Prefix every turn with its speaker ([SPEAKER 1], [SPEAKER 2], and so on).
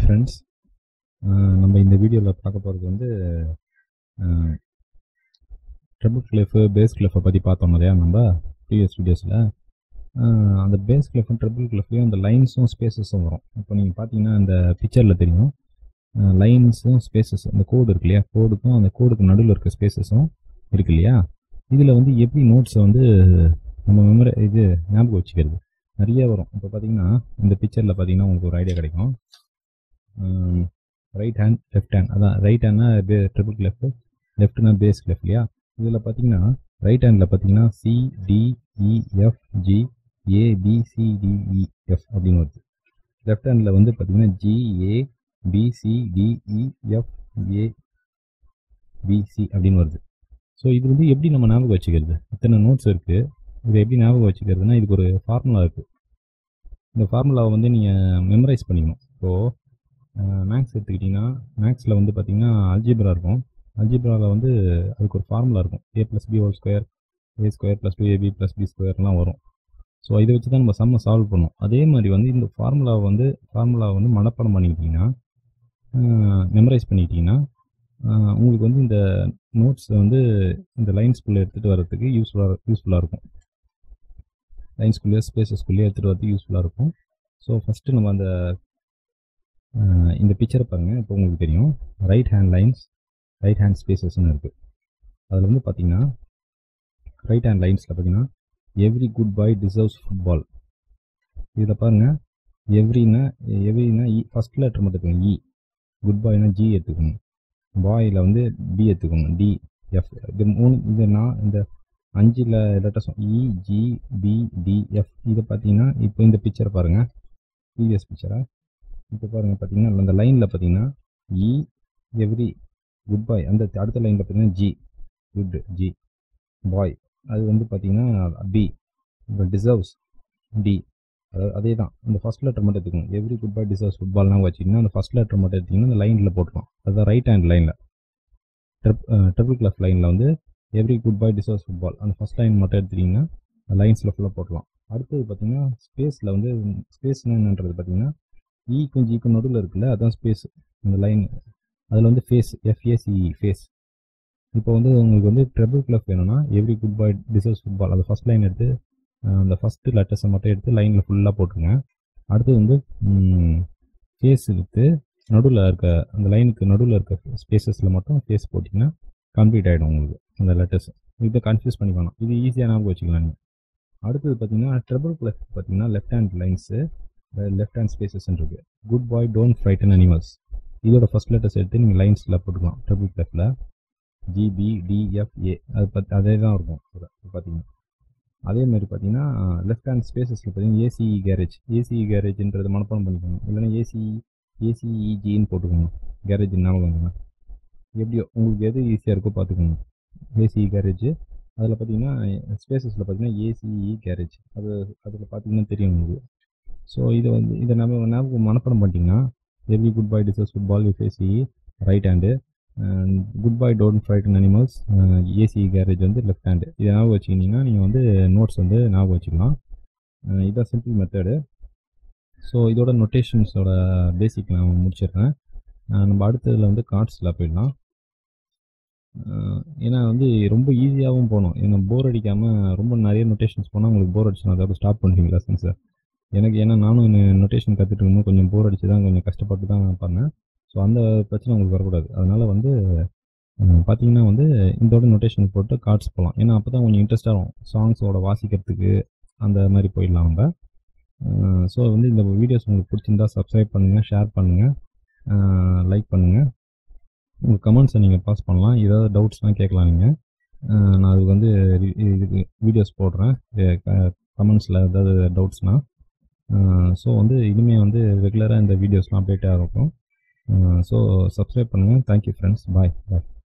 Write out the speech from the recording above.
[SPEAKER 1] friends நம்ம இந்த வீடியோவில் பார்க்க போகிறது வந்து ட்ரிபிள் கிளிஃபு பேஸ் கிளிஃபை பற்றி பார்த்தோம் நிறையா நம்ம ப்ரீவியஸ் வீடியோஸில் அந்த பேஸ் கிளிஃபும் ட்ரிபிள் கிளிஃப்லேயும் அந்த லைன்ஸும் ஸ்பேசஸும் வரும் இப்போ நீங்கள் பார்த்தீங்கன்னா அந்த பிக்சரில் தெரியும் லைன்ஸும் ஸ்பேசஸ் அந்த கோடு இருக்கு இல்லையா கோடுக்கும் அந்த கோடுக்கு நடுவில் இருக்க ஸ்பேசஸும் இருக்கு இல்லையா இதில் வந்து எப்படி நோட்ஸை வந்து நம்ம மெமரி இது ஞாபகம் வச்சுக்கிறது நிறைய வரும் இப்போ பார்த்தீங்கன்னா இந்த பிக்சரில் பார்த்தீங்கன்னா உங்களுக்கு ஒரு ஐடியா கிடைக்கும் ரைட் ஹேண்ட் லெஃப்ட் ஹேண்ட் அதான் ரைட் ஹேண்ட்னா பே ட்ரிபிள் கிளெஃப்ட் லெஃப்ட்னா பேஸ் கிளெஃப்ட் இல்லையா இதில் பார்த்தீங்கன்னா ரைட் ஹேண்டில் பார்த்தீங்கன்னா C D E F G A B C D E F அப்படின்னு வருது லெஃப்ட் ஹேண்டில் வந்து பார்த்தீங்கன்னா G A B C D E F A B C அப்படின்னு வருது ஸோ இது வந்து எப்படி நம்ம ஞாபகம் வச்சுக்கிறது இத்தனை நோட்ஸ் இருக்குது இதை எப்படி ஞாபகம் வச்சுக்கிறதுனா இதுக்கு ஒரு ஃபார்முலா இருக்குது இந்த ஃபார்முலாவை வந்து நீங்கள் மெமரைஸ் பண்ணிக்கணும் இப்போது மேக்ஸ் எடுத்துக்கிட்டிங்கன்னா மேக்ஸில் வந்து பார்த்திங்கன்னா அல்ஜிப்ரா இருக்கும் அல்ஜிப்ராவில் வந்து அதுக்கு ஒரு ஃபார்முலா இருக்கும் A plus B whole square A square plus two AB plus B ஸ்கொயர்லாம் வரும் ஸோ இதை வச்சு தான் நம்ம சம்மை சால்வ் பண்ணோம் அதே மாதிரி வந்து இந்த ஃபார்முலாவை வந்து ஃபார்முலாவை வந்து மனப்பாடம் பண்ணிக்கிட்டிங்கன்னா மெமரைஸ் பண்ணிக்கிட்டிங்கன்னா உங்களுக்கு வந்து இந்த நோட்ஸை வந்து இந்த லைன்ஸ்குள்ளே எடுத்துகிட்டு வரதுக்கு யூஸ்ஃபுல்லாக யூஸ்ஃபுல்லாக இருக்கும் லைன்ஸ்குள்ளேயே ஸ்பேசஸ்குள்ளேயே எடுத்துகிட்டு வரதுக்கு யூஸ்ஃபுல்லாக இருக்கும் ஸோ ஃபஸ்ட்டு நம்ம அந்த இந்த பிக்சரை பாருங்கள் இப்போ உங்களுக்கு தெரியும் right hand lines right hand ஸ்பேசஸ்னு இருக்குது அதில் வந்து பார்த்தீங்கன்னா ரைட் ஹேண்ட் லைன்ஸில் பார்த்தீங்கன்னா every good boy deserves football இதில் பாருங்கள் எவ்ரினா எவ்ரினா இ ஃபஸ்ட் லெட்டர் மட்டும் எடுத்துக்கோங்க இ குட் பாய்னா ஜி எடுத்துக்கோங்க பாயில் வந்து பி எடுத்துக்கோங்க டி எஃப் இது மூணு இந்த நான் இந்த அஞ்சில் letters E G B D F இதை பார்த்தீங்கன்னா இப்போ இந்த பிக்சரை பாருங்கள் ப்ரீவியஸ் பிக்சரை இப்போ பாருங்கள் பார்த்தீங்கன்னா அந்த லைனில் பார்த்தீங்கன்னா இ எவ்ரி குட் பாய் அந்த அடுத்த லைனில் பார்த்தீங்கன்னா ஜி குட் ஜி பாய் அது வந்து பார்த்தீங்கன்னா பி இப்போ டிசர்வ்ஸ் டி அதாவது அதே தான் இந்த ஃபஸ்ட் லெட்டர் மட்டும் எடுத்துக்கணும் எவ்ரி குட் பாய் டிசர்வ்ஸ் ஃபுட்பால்லாம் வச்சிங்கன்னா அந்த ஃபஸ்ட் லெட்டர் மட்டும் எடுத்திங்கன்னா அந்த லைனில் போட்டுக்கலாம் அதுதான் ரைட் ஹேண்ட் லைனில் ட்ரிப் ட்ரிபிள் கிளாஸ் லைனில் வந்து every good boy deserves football அந்த ஃபஸ்ட் லைன் மட்டும் எடுத்துட்டிங்கன்னா லைன்ஸில் ஃபுல்லாக போட்டலாம் அடுத்தது பார்த்தீங்கன்னா ஸ்பேஸில் வந்து ஸ்பேஸ்னா என்னன்றது பார்த்தீங்கன்னா ஈக்கும் ஜிக்கும் நடுவில் இருக்குல்ல அதுதான் ஸ்பேஸ் அந்த லைன் அதில் வந்து ஃபேஸ் எஃப்ஏசிஇ ஃபேஸ் இப்போ வந்து உங்களுக்கு வந்து ட்ரிபிள் கிளப் வேணும்னா every good boy deserves football அந்த ஃபஸ்ட் லைன் எடுத்து அந்த ஃபஸ்ட்டு லெட்டர்ஸை மட்டும் எடுத்து லைனில் ஃபுல்லாக போட்டுருங்க அடுத்து வந்து ஃபேஸ் எடுத்து நடுவில் இருக்க அந்த லைனுக்கு நடுவில் இருக்க ஸ்பேசஸில் மட்டும் ஃபேஸ் போட்டிங்கன்னா கம்ப்ளீட் ஆகிடும் உங்களுக்கு அந்த லெட்டர்ஸ் இதை கன்ஃபியூஸ் பண்ணிக்கணும் இது ஈஸியாக ஞாபகம் வச்சுக்கலாம் நீங்கள் அடுத்தது பார்த்தீங்கன்னா ட்ரிபிள் ப்ளஸ் பார்த்தீங்கன்னா left hand lines left hand spaces இருக்குது good boy don't frighten animals இதோட ஃபஸ்ட் லெட்டர்ஸ் எடுத்து நீங்கள் லைன்ஸில் போட்டுக்கலாம் ட்ரிபிள் ப்ளஸில் ஜிபி டிஎஃப்ஏ அது பத் அதே தான் இருக்கும் பார்த்தீங்கன்னா அதே மாதிரி பார்த்தீங்கன்னா லெஃப்ட் ஹேண்ட் ஸ்பேசஸில் பார்த்தீங்கன்னா ஏசிஇ கேரேஜ் ஏசிஇ கேரேஜ்ன்றது மனப்பாடம் பண்ணிக்கோங்க இல்லைன்னா ஏசி ஏசிஇஜின்னு போட்டுக்கோங்க கேரேஜ் ஞாபகம் எப்படியோ உங்களுக்கு எது ஈஸியாக இருக்கோ பார்த்துக்கோங்க ஏசிஇ கேரேஜ் அதில் பார்த்தீங்கன்னா ஸ்பேசஸில் பார்த்தீங்கன்னா ஏசிஇ கேரேஜ் அது அதில் பார்த்தீங்கன்னா தெரியும் உங்களுக்கு ஸோ இதை வந்து இதை நம்ம ஞாபகம் மனப்பாடம் பண்ணிட்டீங்கன்னா every good boy deserves football you AC right hand good boy don't frighten animals AC garage வந்து லெஃப்ட் ஹேண்டு இதை ஞாபகம் வச்சுக்கிட்டிங்கன்னா நீங்கள் வந்து நோட்ஸ் வந்து ஞாபகம் வச்சுக்கலாம் இதுதான் சிம்பிள் மெத்தடு ஸோ இதோட நொட்டேஷன்ஸோட பேசிக் நான் முடிச்சிடுறேன் நம்ம அடுத்ததில் வந்து கார்ட்ஸில் போயிடலாம் ஏன்னா வந்து ரொம்ப ஈஸியாகவும் போகணும் ஏன்னா போர் அடிக்காமல் ரொம்ப நிறைய நொட்டேஷன்ஸ் போனால் உங்களுக்கு போர் அடிச்சுனா அதோட ஸ்டாப் பண்ணுறீங்க லெசன்ஸை எனக்கு ஏன்னா நானும் நொட்டேஷன் கற்றுட்டு இருக்கும்போது கொஞ்சம் போர் அடிச்சு தான் கொஞ்சம் கஷ்டப்பட்டு தான் பண்ணேன் ஸோ அந்த பிரச்சனை உங்களுக்கு வரக்கூடாது அதனால் வந்து பார்த்தீங்கன்னா வந்து இதோட நொட்டேஷன் போட்டு கார்ட்ஸ் போகலாம் ஏன்னா அப்போ தான் கொஞ்சம் இன்ட்ரெஸ்டாக இருக்கும் சாங்ஸோட வாசிக்கிறதுக்கு அந்த மாதிரி போயிடலாம் நம்ம ஸோ வந்து இந்த வீடியோஸ் உங்களுக்கு பிடிச்சிருந்தா சப்ஸ்கிரைப் பண்ணுங்கள் ஷேர் பண்ணுங்கள் லைக் பண்ணுங்கள் உங்கள் கமெண்ட்ஸை நீங்கள் பாஸ் பண்ணலாம் ஏதாவது டவுட்ஸ்லாம் கேட்கலாம் நீங்கள் நான் அதுக்கு வந்து இதுக்கு வீடியோஸ் போடுறேன் கமெண்ட்ஸில் ஏதாவது டவுட்ஸ்னால் ஸோ வந்து இனிமேல் வந்து ரெகுலராக இந்த வீடியோஸ்லாம் அப்டேட்டாக இருக்கும் ஸோ சப்ஸ்கிரைப் பண்ணுங்கள் தேங்க்யூ ஃப்ரெண்ட்ஸ் பாய் பாய்